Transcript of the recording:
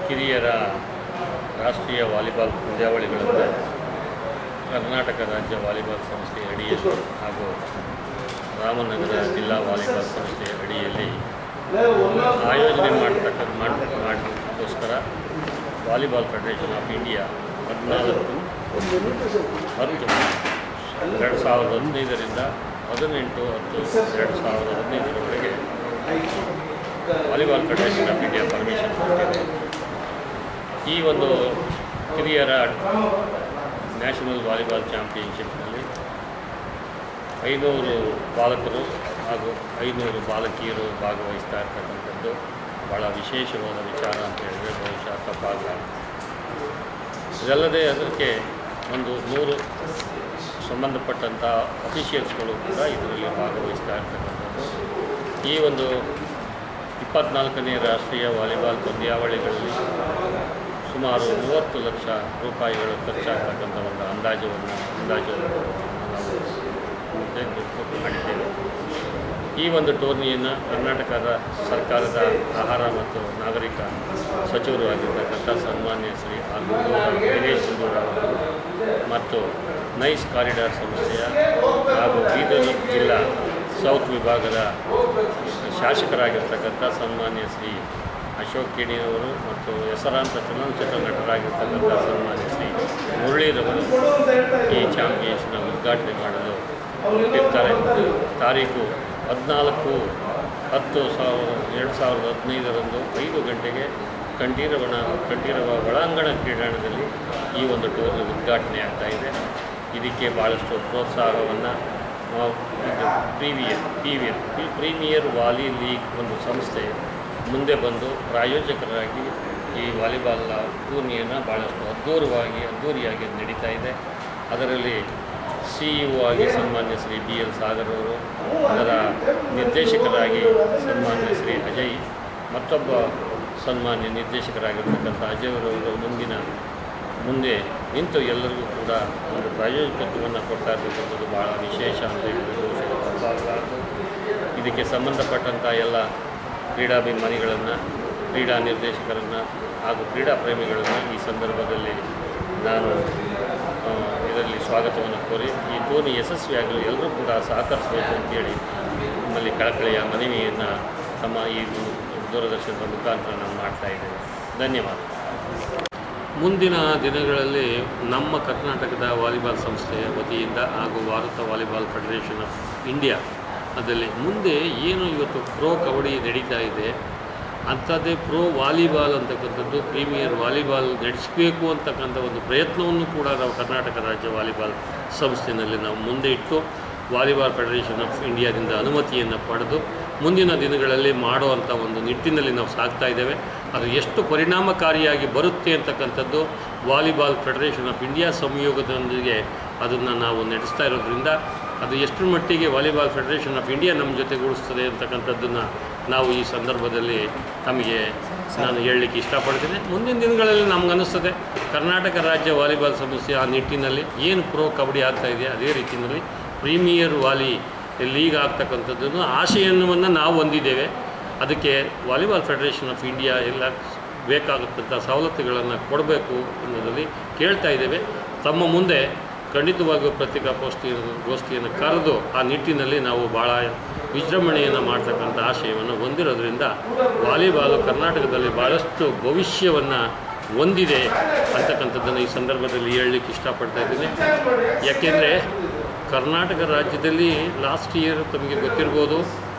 ಕಿರಿಯರ ರಾಷ್ಟ್ರೀಯ ವಾಲಿಬಾಲ್ ಪಂದ್ಯಾವಳಿಗಳನ್ನು ಕರ್ನಾಟಕ ರಾಜ್ಯ ವಾಲಿಬಾಲ್ ಸಂಸ್ಥೆ ಅಡಿಯಲ್ಲಿ ಹಾಗೂ ರಾಮನಗರ ಜಿಲ್ಲಾ ವಾಲಿಬಾಲ್ ಸಂಸ್ಥೆ ಅಡಿಯಲ್ಲಿ ಆಯೋಜನೆ ಮಾಡ್ತಕ್ಕ ಮಾಡ್- ಮಾಡೋದಕ್ಕೋಸ್ಕರ ವಾಲಿಬಾಲ್ ಫೆಡರೇಷನ್ ಆಫ್ ಇಂಡಿಯಾ ಹದಿನಾಲ್ಕು ಹತ್ತು ಎರಡು ಸಾವಿರದ ಹದಿನೈದರಿಂದ ಹದಿನೆಂಟು ಹತ್ತು ಎರಡು ಸಾವಿರದ ಹದಿನೈದರವರೆಗೆ volleyball federation of India permission ಕೊಟ್ಟಿದೆ ಈ ಒಂದು ಕಿರಿಯರ ನ್ಯಾಷನಲ್ ವಾಲಿಬಾಲ್ ಚಾಂಪಿಯನ್ಶಿಪ್ನಲ್ಲಿ ಐನೂರು ಬಾಲಕರು ಹಾಗೂ ಐನೂರು ಬಾಲಕಿಯರು ಭಾಗವಹಿಸ್ತಾ ಇರ್ತಕ್ಕಂಥದ್ದು ಭಾಳ ವಿಶೇಷವಾದ ವಿಚಾರ ಅಂತ ಹೇಳಿದ್ರೆ ಬಹುಶಃ ತಪ್ಪಾಗಲಾರದು ಇದಲ್ಲದೆ ಅದಕ್ಕೆ ಒಂದು ನೂರು ಸಂಬಂಧಪಟ್ಟಂಥ ಅಫಿಷಿಯಲ್ಸ್ಗಳು ಕೂಡ ಇದರಲ್ಲಿ ಭಾಗವಹಿಸ್ತಾ ಇರ್ತಕ್ಕಂಥದ್ದು ಈ ಒಂದು ಇಪ್ಪತ್ನಾಲ್ಕನೇ ರಾಷ್ಟ್ರೀಯ ವಾಲಿಬಾಲ್ ಪಂದ್ಯಾವಳಿಗಳಲ್ಲಿ ಸುಮಾರು ಮೂವತ್ತು ಲಕ್ಷ ರೂಪಾಯಿಗಳು ಖರ್ಚಾಗ್ತಕ್ಕಂಥ ಒಂದು ಅಂದಾಜವನ್ನು ಅಂದಾಜನ್ನು ನಾವು ನಿರ್ಧರಿಸಿ ಮಾಡಿದ್ದೇವೆ ಈ ಒಂದು ಟೂರ್ನಿಯನ್ನು ಕರ್ನಾಟಕದ ಸರ್ಕಾರದ ಆಹಾರ ಮತ್ತು ನಾಗರಿಕ ಸಚಿವರು ಆಗಿರ್ತಕ್ಕಂಥ ಸನ್ಮಾನ್ಯ ಶ್ರೀ ಆರ್ ಗುಂಡೂರಾವ್ ದಿನೇಶ್ ಗುಂಡೂರಾವ್ ಅವರು ಮತ್ತು ನೈಸ್ ಕಾರಿಡಾರ್ ಸಂಸ್ಥೆಯ ಹಾಗೂ ಬೀದರ್ ಜಿಲ್ಲಾ ಸೌತ್ ವಿಭಾಗದ ಶಾಸಕರಾಗಿರ್ತಕ್ಕಂಥ ಸನ್ಮಾನ್ಯ ಶ್ರೀ ಅಶೋಕ್ ಕಿಣಿಯವರು ಮತ್ತು ಹೆಸರಾಂತ ಚಲನಚಿತ್ರ ನಟರಾಗಿರ್ತಕ್ಕಂಥ ಸನ್ಮಾನ್ಯ ಶ್ರೀ ಮುರಳೀರವರು ಈ ಚಾಂಪಿಯನ್ಸ್ನ ಉದ್ಘಾಟನೆ ಮಾಡಲು ಇರ್ತಾರೆ ತಾರೀಕು ಹದಿನಾಲ್ಕು ಹತ್ತು ಸಾವಿರದ ಎರಡು ಸಾವಿರದ ಹದಿನೈದರಂದು ಐದು ಗಂಟೆಗೆ ಕಂಠೀರವನ ಕಂಠೀರವ ಒಳಾಂಗಣ ಕ್ರೀಡಾಂಗಣದಲ್ಲಿ ಈ ಒಂದು ಟೂರ್ನಿ ಉದ್ಘಾಟನೆ ಆಗ್ತಾ ಇದೆ ಇದಕ್ಕೆ ಭಾಳಷ್ಟು ಪ್ರೋತ್ಸಾಹವನ್ನು ಇದು ಪ್ರೀವಿಯರ್ ಪ್ರೀವಿಯರ್ ಪ್ರೀಮಿಯರ್ ವಾಲಿ ಲೀಗ್ ಒಂದು ಸಂಸ್ಥೆ ಮುಂದೆ ಬಂದು ಪ್ರಾಯೋಜಕರಾಗಿ ಈ ವಾಲಿಬಾಲ್ ಟೂರ್ನಿಯನ್ನು ಭಾಳಷ್ಟು ಅದ್ಧೂರವಾಗಿ ಅದ್ಧೂರಿಯಾಗಿ ನಡೀತಾ ಇದೆ ಅದರಲ್ಲಿ ಸಿ ಇ ಒ ಆಗಿ ಸನ್ಮಾನ್ಯ ಶ್ರೀ ಬಿ ಎಲ್ ಸಾಗರ್ ಅವರು ಅದರ ನಿರ್ದೇಶಕರಾಗಿ ಸನ್ಮಾನ್ಯ ಶ್ರೀ ಅಜಯ್ ಮತ್ತೊಬ್ಬ ಸನ್ಮಾನ್ಯ ನಿರ್ದೇಶಕರಾಗಿರ್ತಕ್ಕಂಥ ಅಜಯ್ ಅವರವರು ಮುಂದಿನ ಮುಂದೆ ನಿಂತು ಎಲ್ಲರಿಗೂ ಕೂಡ ಒಂದು ಪ್ರಾಯೋಜಕತ್ವವನ್ನು ಕೊಡ್ತಾ ಇರ್ತಕ್ಕಂಥದ್ದು ಭಾಳ ವಿಶೇಷ ಅಂತ ಹೇಳಿದ್ರು ತಪ್ಪಾಗಲಾರದು ಇದಕ್ಕೆ ಸಂಬಂಧಪಟ್ಟಂಥ ಎಲ್ಲ ಕ್ರೀಡಾಭಿಮಾನಿಗಳನ್ನು ಕ್ರೀಡಾ ನಿರ್ದೇಶಕರನ್ನು ಹಾಗೂ ಕ್ರೀಡಾ ಪ್ರೇಮಿಗಳನ್ನು ಈ ಸಂದರ್ಭದಲ್ಲಿ ನಾನು ಆ, ಇದರಲ್ಲಿ ಸ್ವಾಗತವನ್ನು ಕೋರಿ ಈ ಟೂರ್ನಿ ಯಶಸ್ವಿಯಾಗಲು ಎಲ್ಲರೂ ಕೂಡ ಸಹಕರಿಸಬೇಕು ಅಂತೇಳಿ ನಮ್ಮಲ್ಲಿ ಕಳಕಳಿಯ ಮನವಿಯನ್ನು ತಮ್ಮ ಈ ಒಂದು ದೂರದರ್ಶನದ ಮುಖಾಂತರ ನಾವು ಮಾಡ್ತಾ ಇದ್ದೇವೆ ಧನ್ಯವಾದ ಮುಂದಿನ ದಿನಗಳಲ್ಲಿ ನಮ್ಮ ಕರ್ನಾಟಕದ ವಾಲಿಬಾಲ್ ಸಂಸ್ಥೆಯ ವತಿಯಿಂದ ಹಾಗೂ ಭಾರತ ವಾಲಿಬಾಲ್ ಫೆಡರೇಷನ್ ಆಫ್ ಇಂಡಿಯಾ ಅದರಲ್ಲಿ ಮುಂದೆ ಏನು ಇವತ್ತು ಪ್ರೋ ಕಬಡ್ಡಿ ನಡೀತಾ ಇದೆ ಅಂಥದ್ದೇ ಪ್ರೋ ವಾಲಿಬಾಲ್ ಅಂತಕ್ಕಂಥದ್ದು ಪ್ರೀಮಿಯರ್ ವಾಲಿಬಾಲ್ ನಡೆಸಬೇಕು ಅಂತಕ್ಕಂಥ ಒಂದು ಪ್ರಯತ್ನವನ್ನು ಕೂಡ ನಾವು ಕರ್ನಾಟಕ ರಾಜ್ಯ ವಾಲಿಬಾಲ್ ಸಂಸ್ಥೆಯಲ್ಲಿ ನಾವು ಮುಂದೆ ಇಟ್ಟು ವಾಲಿಬಾಲ್ ಫೆಡರೇಷನ್ ಆಫ್ ಇಂಡಿಯಾದಿಂದ ಅನುಮತಿಯನ್ನು ಪಡೆದು ಮುಂದಿನ ದಿನಗಳಲ್ಲಿ ಮಾಡುವಂಥ ಒಂದು ನಿಟ್ಟಿನಲ್ಲಿ ನಾವು ಸಾಗ್ತಾ ಇದ್ದೇವೆ ಅದು ಎಷ್ಟು ಪರಿಣಾಮಕಾರಿಯಾಗಿ ಬರುತ್ತೆ ಅಂತಕ್ಕಂಥದ್ದು ವಾಲಿಬಾಲ್ ಫೆಡರೇಷನ್ ಆಫ್ ಇಂಡಿಯಾ ಸಂಯೋಗದೊಂದಿಗೆ ಅದನ್ನು ನಾವು ನಡೆಸ್ತಾ ಇರೋದ್ರಿಂದ ಅದು ಎಷ್ಟರ ಮಟ್ಟಿಗೆ ವಾಲಿಬಾಲ್ ಫೆಡರೇಷನ್ ಆಫ್ ಇಂಡಿಯಾ ನಮ್ಮ ಜೊತೆಗೂಡಿಸ್ತದೆ ಅಂತಕ್ಕಂಥದ್ದನ್ನು ನಾವು ಈ ಸಂದರ್ಭದಲ್ಲಿ ತಮಗೆ ನಾನು ಹೇಳಲಿಕ್ಕೆ ಇಷ್ಟಪಡ್ತೀನಿ ಮುಂದಿನ ದಿನಗಳಲ್ಲಿ ನಮಗನ್ನಿಸ್ತದೆ ಕರ್ನಾಟಕ ರಾಜ್ಯ ವಾಲಿಬಾಲ್ ಸಂಸ್ಥೆ ಆ ನಿಟ್ಟಿನಲ್ಲಿ ಏನು ಪ್ರೋ ಕಬಡ್ಡಿ ಆಗ್ತಾ ಇದೆ ಅದೇ ರೀತಿಯಲ್ಲಿ ಪ್ರೀಮಿಯರ್ ವಾಲಿ ಲೀಗ್ ಆಗ್ತಕ್ಕಂಥದ್ದನ್ನು ಆಶಯವನ್ನು ನಾವು ಹೊಂದಿದ್ದೇವೆ ಅದಕ್ಕೆ ವಾಲಿಬಾಲ್ ಫೆಡರೇಷನ್ ಆಫ್ ಇಂಡಿಯಾ ಎಲ್ಲ ಬೇಕಾಗತ್ತಂಥ ಸವಲತ್ತುಗಳನ್ನು ಕೊಡಬೇಕು ಅನ್ನೋದರಲ್ಲಿ ಕೇಳ್ತಾ ಇದ್ದೇವೆ ತಮ್ಮ ಮುಂದೆ ಖಂಡಿತವಾಗಿಯೂ ಪತ್ರಿಕಾಗೋಷ್ಠಿ ಗೋಷ್ಠಿಯನ್ನು ಕರೆದು ಆ ನಿಟ್ಟಿನಲ್ಲಿ ನಾವು ಭಾಳ ವಿಜೃಂಭಣೆಯನ್ನು ಮಾಡ್ತಕ್ಕಂಥ ಆಶಯವನ್ನು ಹೊಂದಿರೋದ್ರಿಂದ ವಾಲಿಬಾಲು ಕರ್ನಾಟಕದಲ್ಲಿ ಭಾಳಷ್ಟು ಭವಿಷ್ಯವನ್ನು ಹೊಂದಿದೆ ಅಂತಕ್ಕಂಥದ್ದನ್ನು ಈ ಸಂದರ್ಭದಲ್ಲಿ ಹೇಳಲಿಕ್ಕೆ ಇಷ್ಟಪಡ್ತಾ ಇದ್ದೀನಿ ಯಾಕೆಂದರೆ ಕರ್ನಾಟಕ ರಾಜ್ಯದಲ್ಲಿ ಲಾಸ್ಟ್ ಇಯರ್ ತಮಗೆ ಗೊತ್ತಿರ್ಬೋದು